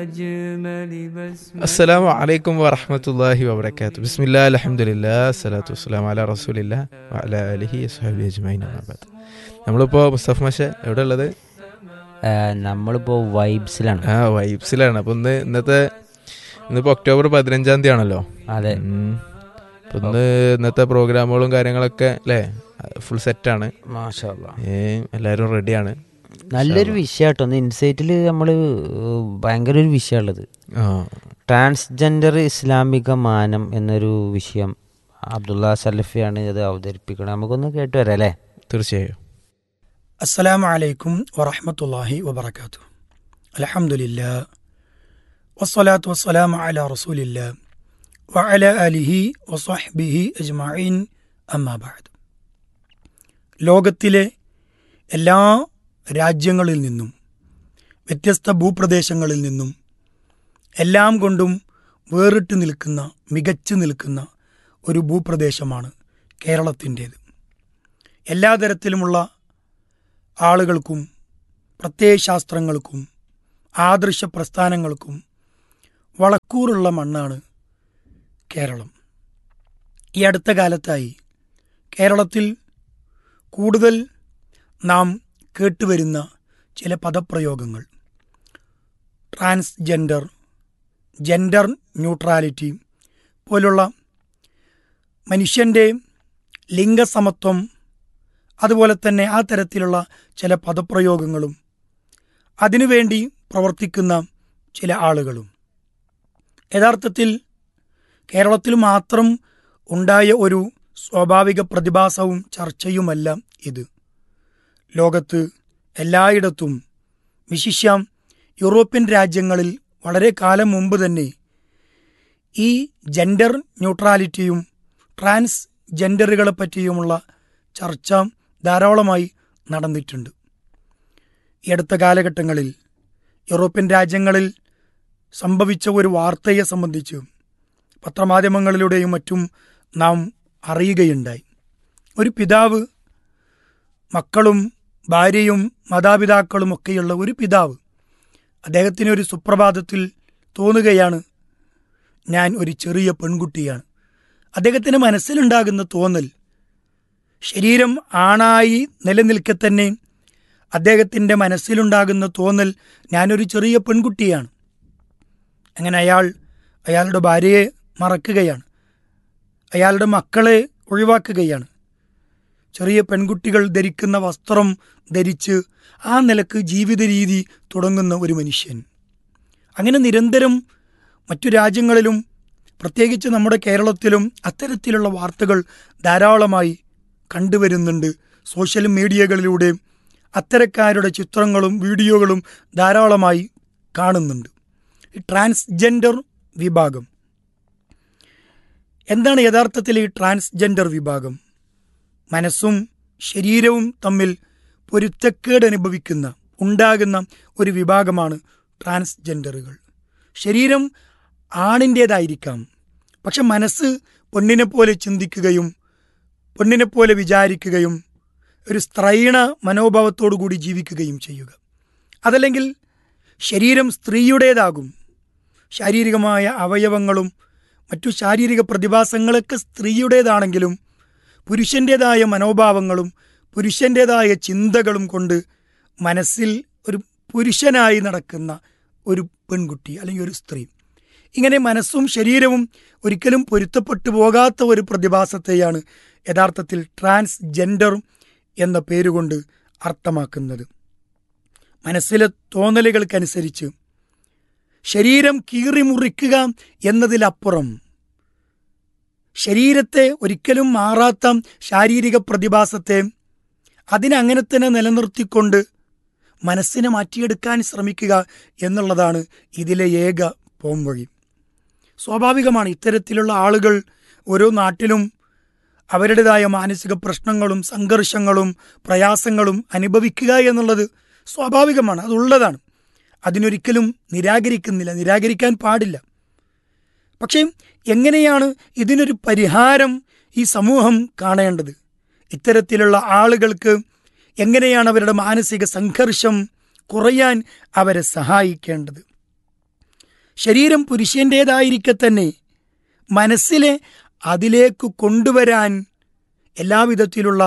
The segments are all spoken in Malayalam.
അസ്സലാമു അലൈക്കും വറഹമത്തല്ലാഹി വബർക്കാത്തു ബിസ്മില്ലാ അലഹമുല്ലാ സ്വലാത്തു വസ്സലാം അല റസൂലില്ല അല അലിഹി അസ്ഹാബി അജ്മൈൻ അമാബാദ് നമ്മളിപ്പോൾ മുസ്തഫ് മാഷ എവിടെ ഉള്ളത് നമ്മളിപ്പോ വൈബ്സിലാണ് ആ വൈബ്സിലാണ് അപ്പോൾ ഇന്ന് ഇന്നത്തെ ഇന്നിപ്പോൾ ഒക്ടോബർ പതിനഞ്ചാം തീയതി ആണല്ലോ അതെ ഉം. അപ്പൊ ഇന്ന് ഇന്നത്തെ പ്രോഗ്രാമുകളും കാര്യങ്ങളൊക്കെ അല്ലേ ഫുൾ സെറ്റാണ് മാഷാ അല്ലാ. എല്ലാവരും റെഡിയാണ് നല്ലൊരു വിഷയട്ടോ ഒന്ന് ഇൻസൈറ്റിൽ നമ്മൾ ഭയങ്കര ഒരു വിഷയമുള്ളത് ആ ട്രാൻസ്ജെൻഡർ ഇസ്ലാമിക മാനം എന്നൊരു വിഷയം അബ്ദുള്ള സലഫിയാണ് ഇത് അവതരിപ്പിക്കുന്നത് നമുക്കൊന്ന് കേട്ടു വരാം അല്ലേ തീർച്ചയായും السلام عليكم ورحمة الله وبركاته الحمد لله والصلاة والسلام على رسول الله وعلى آله وصحبه أجمعين أما بعد ലോകത്തിലെ എല്ലാ രാജ്യങ്ങളിൽ നിന്നും വ്യത്യസ്ത ഭൂപ്രദേശങ്ങളിൽ നിന്നും എല്ലാം കൊണ്ടും വേറിട്ട് നിൽക്കുന്ന മികച്ചു നിൽക്കുന്ന ഒരു ഭൂപ്രദേശമാണ് കേരളത്തിൻ്റേത് എല്ലാ തരത്തിലുമുള്ള ആളുകൾക്കും പ്രത്യയശാസ്ത്രങ്ങൾക്കും ആദർശ പ്രസ്ഥാനങ്ങൾക്കും വളക്കൂറുള്ള മണ്ണാണ് കേരളം ഈ അടുത്ത കാലത്തായി കേരളത്തിൽ കൂടുതൽ നാം കേട്ടുവരുന്ന ചില പദപ്രയോഗങ്ങൾ ട്രാൻസ്ജെൻഡർ ജെൻഡർ ന്യൂട്രാലിറ്റി പോലുള്ള മനുഷ്യൻ്റെ ലിംഗസമത്വം അതുപോലെ തന്നെ ആ തരത്തിലുള്ള ചില പദപ്രയോഗങ്ങളും അതിനുവേണ്ടി പ്രവർത്തിക്കുന്ന ചില ആളുകളും യഥാർത്ഥത്തിൽ കേരളത്തിൽ മാത്രം ഉണ്ടായ ഒരു സ്വാഭാവിക പ്രതിഭാസവും ചർച്ചയുമല്ല ഇത് ലോകത്ത് എല്ലായിടത്തും വിശിഷ്യം യൂറോപ്യൻ രാജ്യങ്ങളിൽ വളരെ കാലം മുമ്പ് തന്നെ ഈ ജെൻഡർ ന്യൂട്രാലിറ്റിയും ട്രാൻസ് ജെൻഡറുകളെ പറ്റിയുമുള്ള ചർച്ച ധാരാളമായി നടന്നിട്ടുണ്ട് ഈ അടുത്ത കാലഘട്ടങ്ങളിൽ യൂറോപ്യൻ രാജ്യങ്ങളിൽ സംഭവിച്ച ഒരു വാർത്തയെ സംബന്ധിച്ച് പത്രമാധ്യമങ്ങളിലൂടെയും മറ്റും നാം അറിയുകയുണ്ടായി ഒരു പിതാവ് മക്കളും ഭാര്യയും മാതാപിതാക്കളും ഒക്കെയുള്ള ഒരു പിതാവ് അദ്ദേഹത്തിന് ഒരു സുപ്രഭാതത്തിൽ തോന്നുകയാണ് ഞാൻ ഒരു ചെറിയ പെൺകുട്ടിയാണ് അദ്ദേഹത്തിന് മനസ്സിലുണ്ടാകുന്ന തോന്നൽ ശരീരം ആണായി നിലനിൽക്കെ തന്നെ അദ്ദേഹത്തിൻ്റെ മനസ്സിലുണ്ടാകുന്ന തോന്നൽ ഞാനൊരു ചെറിയ പെൺകുട്ടിയാണ് അങ്ങനെ അയാൾ അയാളുടെ ഭാര്യയെ മറക്കുകയാണ് അയാളുടെ മക്കളെ ഒഴിവാക്കുകയാണ് ചെറിയ പെൺകുട്ടികൾ ധരിക്കുന്ന വസ്ത്രം ധരിച്ച് ആ നിലക്ക് ജീവിത രീതി തുടങ്ങുന്ന ഒരു മനുഷ്യൻ അങ്ങനെ നിരന്തരം മറ്റു രാജ്യങ്ങളിലും പ്രത്യേകിച്ച് നമ്മുടെ കേരളത്തിലും അത്തരത്തിലുള്ള വാർത്തകൾ ധാരാളമായി കണ്ടുവരുന്നുണ്ട് സോഷ്യൽ മീഡിയകളിലൂടെ അത്തരക്കാരുടെ ചിത്രങ്ങളും വീഡിയോകളും ധാരാളമായി കാണുന്നുണ്ട് ഈ ട്രാൻസ്ജെൻഡർ വിഭാഗം എന്താണ് യഥാർത്ഥത്തിൽ ഈ ട്രാൻസ്ജെൻഡർ വിഭാഗം മനസ്സും ശരീരവും തമ്മിൽ പൊരുത്തക്കേട് അനുഭവിക്കുന്ന ഉണ്ടാകുന്ന ഒരു വിഭാഗമാണ് ട്രാൻസ്ജെൻഡറുകൾ ശരീരം ആണിൻ്റേതായിരിക്കാം പക്ഷെ മനസ്സ് പെണ്ണിനെ പോലെ ചിന്തിക്കുകയും പെണ്ണിനെ പോലെ വിചാരിക്കുകയും ഒരു സ്ത്രൈണ മനോഭാവത്തോടു കൂടി ജീവിക്കുകയും ചെയ്യുക അതല്ലെങ്കിൽ ശരീരം സ്ത്രീയുടേതാകും ശാരീരികമായ അവയവങ്ങളും മറ്റു ശാരീരിക പ്രതിഭാസങ്ങളൊക്കെ സ്ത്രീയുടേതാണെങ്കിലും പുരുഷൻ്റേതായ മനോഭാവങ്ങളും പുരുഷൻ്റേതായ ചിന്തകളും കൊണ്ട് മനസ്സിൽ ഒരു പുരുഷനായി നടക്കുന്ന ഒരു പെൺകുട്ടി അല്ലെങ്കിൽ ഒരു സ്ത്രീ ഇങ്ങനെ മനസ്സും ശരീരവും ഒരിക്കലും പൊരുത്തപ്പെട്ടു പോകാത്ത ഒരു പ്രതിഭാസത്തെയാണ് യഥാർത്ഥത്തിൽ ട്രാൻസ്ജെൻഡർ എന്ന പേരുകൊണ്ട് അർത്ഥമാക്കുന്നത് മനസ്സിലെ തോന്നലുകൾക്കനുസരിച്ച് ശരീരം കീറിമുറിക്കുക എന്നതിലപ്പുറം ശരീരത്തെ ഒരിക്കലും മാറാത്ത ശാരീരിക പ്രതിഭാസത്തെ അതിനങ്ങനെ തന്നെ നിലനിർത്തിക്കൊണ്ട് മനസ്സിനെ മാറ്റിയെടുക്കാൻ ശ്രമിക്കുക എന്നുള്ളതാണ് ഇതിലെ ഏക പോംവഴി സ്വാഭാവികമാണ് ഇത്തരത്തിലുള്ള ആളുകൾ ഓരോ നാട്ടിലും അവരുടേതായ മാനസിക പ്രശ്നങ്ങളും സംഘർഷങ്ങളും പ്രയാസങ്ങളും അനുഭവിക്കുക എന്നുള്ളത് സ്വാഭാവികമാണ് അതുള്ളതാണ് അതിനൊരിക്കലും നിരാകരിക്കുന്നില്ല നിരാകരിക്കാൻ പാടില്ല പക്ഷേ എങ്ങനെയാണ് ഇതിനൊരു പരിഹാരം ഈ സമൂഹം കാണേണ്ടത് ഇത്തരത്തിലുള്ള ആളുകൾക്ക് എങ്ങനെയാണ് അവരുടെ മാനസിക സംഘർഷം കുറയാൻ അവരെ സഹായിക്കേണ്ടത് ശരീരം പുരുഷൻ്റേതായിരിക്കെ തന്നെ മനസ്സിലെ അതിലേക്ക് കൊണ്ടുവരാൻ എല്ലാവിധത്തിലുള്ള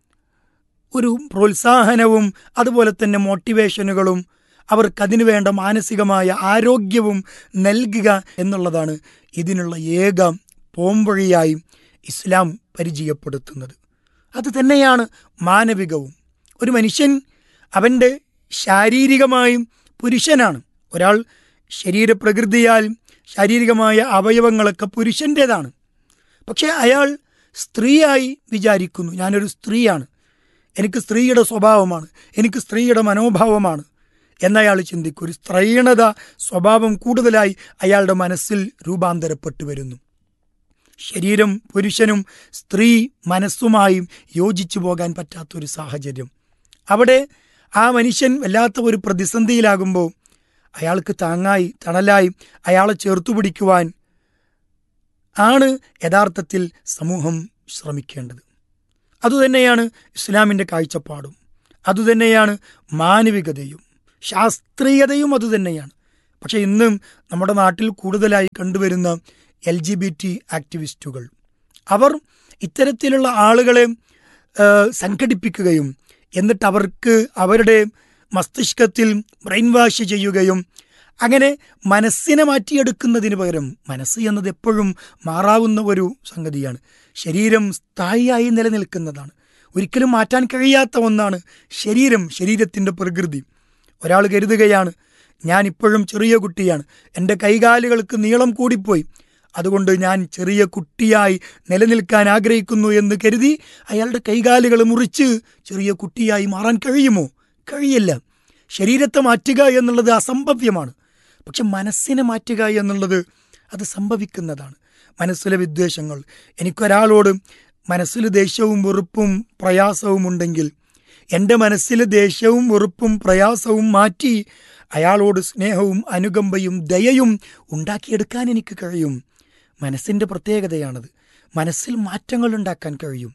ഒരു പ്രോത്സാഹനവും അതുപോലെ തന്നെ മോട്ടിവേഷനുകളും അവർക്കതിനു വേണ്ട മാനസികമായ ആരോഗ്യവും നൽകുക എന്നുള്ളതാണ് ഇതിനുള്ള ഏക പോംവഴിയായി ഇസ്ലാം പരിചയപ്പെടുത്തുന്നത് അത് തന്നെയാണ് മാനവികവും ഒരു മനുഷ്യൻ അവൻ്റെ ശാരീരികമായും പുരുഷനാണ് ഒരാൾ ശരീരപ്രകൃതിയാൽ ശാരീരികമായ അവയവങ്ങളൊക്കെ പുരുഷൻ്റേതാണ് പക്ഷേ അയാൾ സ്ത്രീയായി വിചാരിക്കുന്നു ഞാനൊരു സ്ത്രീയാണ് എനിക്ക് സ്ത്രീയുടെ സ്വഭാവമാണ് എനിക്ക് സ്ത്രീയുടെ മനോഭാവമാണ് എന്നയാൾ ചിന്തിക്കും ഒരു സ്ത്രൈണത സ്വഭാവം കൂടുതലായി അയാളുടെ മനസ്സിൽ രൂപാന്തരപ്പെട്ടു വരുന്നു ശരീരം പുരുഷനും സ്ത്രീ മനസ്സുമായും യോജിച്ചു പോകാൻ പറ്റാത്തൊരു സാഹചര്യം അവിടെ ആ മനുഷ്യൻ വല്ലാത്ത ഒരു പ്രതിസന്ധിയിലാകുമ്പോൾ അയാൾക്ക് താങ്ങായി തണലായി അയാളെ ചേർത്തു പിടിക്കുവാൻ ആണ് യഥാർത്ഥത്തിൽ സമൂഹം ശ്രമിക്കേണ്ടത് അതുതന്നെയാണ് ഇസ്ലാമിൻ്റെ കാഴ്ചപ്പാടും അതുതന്നെയാണ് മാനവികതയും ശാസ്ത്രീയതയും അതുതന്നെയാണ് പക്ഷേ ഇന്നും നമ്മുടെ നാട്ടിൽ കൂടുതലായി കണ്ടുവരുന്ന എൽ ജി ബി ടി ആക്ടിവിസ്റ്റുകൾ അവർ ഇത്തരത്തിലുള്ള ആളുകളെ ആ, സംഘടിപ്പിക്കുകയും എന്നിട്ട് അവർക്ക് അവരുടെ മസ്തിഷ്കത്തിൽ ബ്രെയിൻ വാഷ് ചെയ്യുകയും അങ്ങനെ മനസ്സിനെ മാറ്റിയെടുക്കുന്നതിന് പകരം മനസ്സ് എന്നത് എപ്പോഴും മാറാവുന്ന ഒരു സംഗതിയാണ് ശരീരം സ്ഥായിയായി നിലനിൽക്കുന്നതാണ് ഒരിക്കലും മാറ്റാൻ കഴിയാത്ത ഒന്നാണ് ശരീരം ശരീരത്തിൻ്റെ പ്രകൃതി ഒരാൾ കരുതുകയാണ് ഞാൻ ഇപ്പോഴും ചെറിയ കുട്ടിയാണ് എൻ്റെ കൈകാലുകൾക്ക് നീളം കൂടിപ്പോയി അതുകൊണ്ട് ഞാൻ ചെറിയ കുട്ടിയായി നിലനിൽക്കാൻ ആഗ്രഹിക്കുന്നു എന്ന് കരുതി അയാളുടെ കൈകാലുകൾ മുറിച്ച് ചെറിയ കുട്ടിയായി മാറാൻ കഴിയുമോ കഴിയില്ല ശരീരത്തെ മാറ്റുക എന്നുള്ളത് അസംഭവ്യമാണ് പക്ഷെ മനസ്സിനെ മാറ്റുക എന്നുള്ളത് അത് സംഭവിക്കുന്നതാണ് മനസ്സിലെ വിദ്വേഷങ്ങൾ എനിക്കൊരാളോട് മനസ്സിൽ ദേഷ്യവും വെറുപ്പും പ്രയാസവും ഉണ്ടെങ്കിൽ എൻ്റെ മനസ്സിൽ ദേഷ്യവും വെറുപ്പും പ്രയാസവും മാറ്റി അയാളോട് സ്നേഹവും അനുകമ്പയും ദയയും ഉണ്ടാക്കിയെടുക്കാൻ എനിക്ക് കഴിയും മനസ്സിൻ്റെ പ്രത്യേകതയാണത് മനസ്സിൽ മാറ്റങ്ങൾ ഉണ്ടാക്കാൻ കഴിയും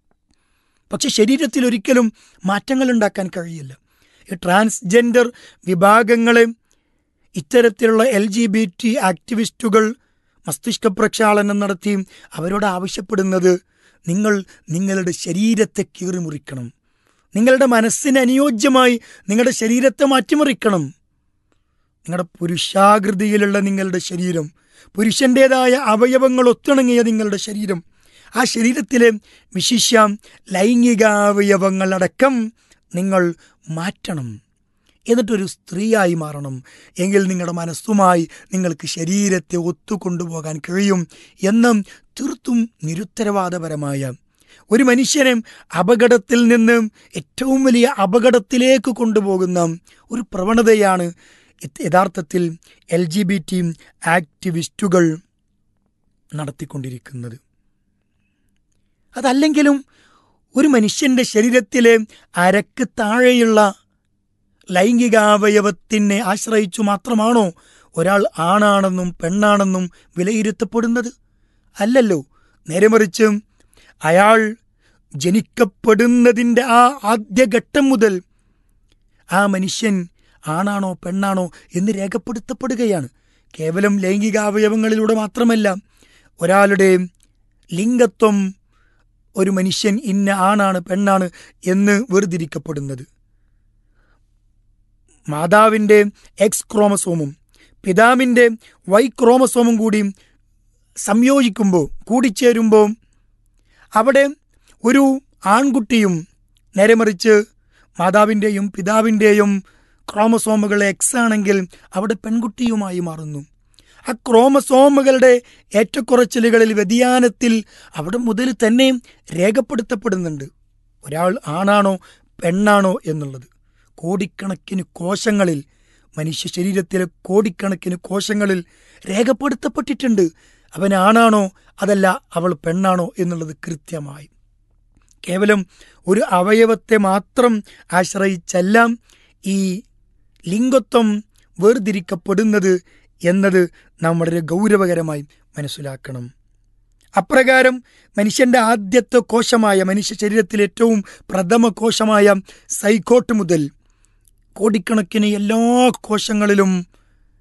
പക്ഷെ ശരീരത്തിൽ ഒരിക്കലും മാറ്റങ്ങൾ ഉണ്ടാക്കാൻ കഴിയില്ല ഈ ട്രാൻസ്ജെൻഡർ വിഭാഗങ്ങളെ ഇത്തരത്തിലുള്ള എൽ ജി ബി ടി ആക്ടിവിസ്റ്റുകൾ മസ്തിഷ്ക പ്രക്ഷാളനം നടത്തി അവരോട് ആവശ്യപ്പെടുന്നത് നിങ്ങൾ നിങ്ങളുടെ ശരീരത്തെ കീറിമുറിക്കണം നിങ്ങളുടെ മനസ്സിന് അനുയോജ്യമായി നിങ്ങളുടെ ശരീരത്തെ മാറ്റിമറിക്കണം നിങ്ങളുടെ പുരുഷാകൃതിയിലുള്ള നിങ്ങളുടെ ശരീരം പുരുഷൻ്റേതായ അവയവങ്ങൾ ഒത്തിണങ്ങിയ നിങ്ങളുടെ ശരീരം ആ ശരീരത്തിലെ വിശിഷ്യ ലൈംഗികാവയവങ്ങളടക്കം നിങ്ങൾ മാറ്റണം എന്നിട്ടൊരു സ്ത്രീയായി മാറണം എങ്കിൽ നിങ്ങളുടെ മനസ്സുമായി നിങ്ങൾക്ക് ശരീരത്തെ ഒത്തുകൊണ്ടുപോകാൻ കഴിയും എന്നും തീർത്തും നിരുത്തരവാദപരമായ ഒരു മനുഷ്യനെ അപകടത്തിൽ നിന്ന് ഏറ്റവും വലിയ അപകടത്തിലേക്ക് കൊണ്ടുപോകുന്ന ഒരു പ്രവണതയാണ് യത്- യഥാർത്ഥത്തിൽ എൽ ജി ബി ടി ആക്ടിവിസ്റ്റുകൾ നടത്തിക്കൊണ്ടിരിക്കുന്നത് അതല്ലെങ്കിലും ഒരു മനുഷ്യൻ്റെ ശരീരത്തിലെ അരക്ക് താഴെയുള്ള ലൈംഗികാവയവത്തിനെ ആശ്രയിച്ചു മാത്രമാണോ ഒരാൾ ആണാണെന്നും പെണ്ണാണെന്നും വിലയിരുത്തപ്പെടുന്നത് അല്ലല്ലോ നേരെ മറിച്ച് അയാൾ ജനിക്കപ്പെടുന്നതിൻ്റെ ആ ആദ്യഘട്ടം മുതൽ ആ മനുഷ്യൻ ആണാണോ പെണ്ണാണോ എന്ന് രേഖപ്പെടുത്തപ്പെടുകയാണ് കേവലം ലൈംഗികാവയവങ്ങളിലൂടെ മാത്രമല്ല ഒരാളുടെ ലിംഗത്വം ഒരു മനുഷ്യൻ ഇന്ന ആണാണ് പെണ്ണാണ് എന്ന് വേർതിരിക്കപ്പെടുന്നത് മാതാവിൻ്റെ എക്സ് ക്രോമസോമും പിതാവിൻ്റെ വൈ ക്രോമസോമും കൂടി സംയോജിക്കുമ്പോൾ കൂടിച്ചേരുമ്പോൾ അവിടെ ഒരു ആൺകുട്ടിയും നേരെ മറിച്ച് മാതാവിൻ്റെയും പിതാവിൻ്റെയും ക്രോമസോമുകൾ എക്സ് ആണെങ്കിൽ അവിടെ പെൺകുട്ടിയുമായി മാറുന്നു ആ ക്രോമസോമുകളുടെ ഏറ്റക്കുറച്ചിലുകളിൽ വ്യതിയാനത്തിൽ അവിടെ മുതൽ തന്നെ രേഖപ്പെടുത്തപ്പെടുന്നുണ്ട് ഒരാൾ ആണാണോ പെണ്ണാണോ എന്നുള്ളത് കോടിക്കണക്കിന് കോശങ്ങളിൽ മനുഷ്യ ശരീരത്തിലെ കോടിക്കണക്കിന് കോശങ്ങളിൽ രേഖപ്പെടുത്തപ്പെട്ടിട്ടുണ്ട് അവൻ ആണാണോ അതല്ല അവൾ പെണ്ണാണോ എന്നുള്ളത് കൃത്യമായി കേവലം ഒരു അവയവത്തെ മാത്രം ആശ്രയിച്ചല്ല ഈ ലിംഗത്വം വേർതിരിക്കപ്പെടുന്നത് എന്നത് നാം വളരെ ഗൗരവകരമായി മനസ്സിലാക്കണം അപ്രകാരം മനുഷ്യന്റെ ആദ്യത്തെ കോശമായ മനുഷ്യ ശരീരത്തിലെ ഏറ്റവും പ്രഥമ കോശമായ സൈക്കോട്ട് മുതൽ കോടിക്കണക്കിന് എല്ലാ കോശങ്ങളിലും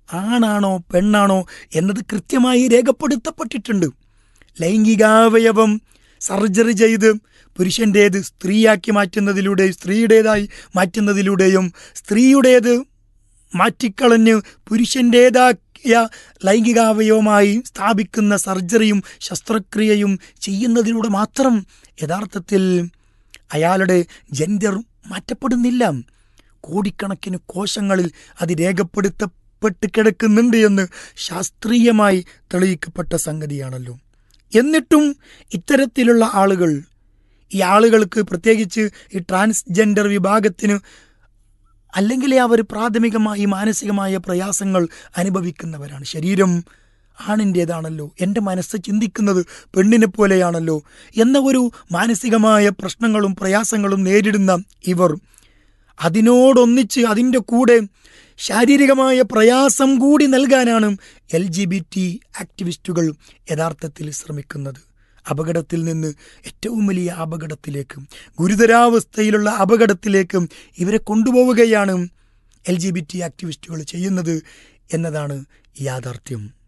ആണാണോ പെണ്ണാണോ എന്നത് കൃത്യമായി രേഖപ്പെടുത്തപ്പെട്ടിട്ടുണ്ട് ലൈംഗികാവയവം സർജറി ചെയ്ത് പുരുഷൻ്റേത് സ്ത്രീയാക്കി മാറ്റുന്നതിലൂടെ സ്ത്രീയുടേതായി മാറ്റുന്നതിലൂടെയും സ്ത്രീയുടേത് മാറ്റിക്കളഞ്ഞ് പുരുഷൻ്റേതാക്കിയ ലൈംഗികാവയവമായി സ്ഥാപിക്കുന്ന സർജറിയും ശസ്ത്രക്രിയയും ചെയ്യുന്നതിലൂടെ മാത്രം യഥാർത്ഥത്തിൽ അയാളുടെ ജെൻഡർ മാറ്റപ്പെടുന്നില്ല കോടിക്കണക്കിന് കോശങ്ങളിൽ അത് രേഖപ്പെടുത്തപ്പെട്ട് കിടക്കുന്നുണ്ട് എന്ന് ശാസ്ത്രീയമായി തെളിയിക്കപ്പെട്ട സംഗതിയാണല്ലോ എന്നിട്ടും ഇത്തരത്തിലുള്ള ആളുകൾ ഈ ആളുകൾക്ക് പ്രത്യേകിച്ച് ഈ ട്രാൻസ്ജെൻഡർ വിഭാഗത്തിന് അല്ലെങ്കിൽ അവർ പ്രാഥമികമായി മാനസികമായ പ്രയാസങ്ങൾ അനുഭവിക്കുന്നവരാണ് ശരീരം ആണിൻ്റേതാണല്ലോ എൻ്റെ മനസ്സ് ചിന്തിക്കുന്നത് പെണ്ണിനെ പോലെയാണല്ലോ എന്ന ഒരു മാനസികമായ പ്രശ്നങ്ങളും പ്രയാസങ്ങളും നേരിടുന്ന ഇവർ അതിനോടൊന്നിച്ച് അതിൻ്റെ കൂടെ ശാരീരികമായ പ്രയാസം കൂടി നൽകാനാണ് എൽ ജി ബി ടി ആക്ടിവിസ്റ്റുകൾ യഥാർത്ഥത്തിൽ ശ്രമിക്കുന്നത് അപകടത്തിൽ നിന്ന് ഏറ്റവും വലിയ അപകടത്തിലേക്ക് ഗുരുതരാവസ്ഥയിലുള്ള അപകടത്തിലേക്ക് ഇവരെ കൊണ്ടുപോവുകയാണ് എൽ ജി ബി ടി ആക്ടിവിസ്റ്റുകൾ ചെയ്യുന്നത് എന്നതാണ് യാഥാർത്ഥ്യം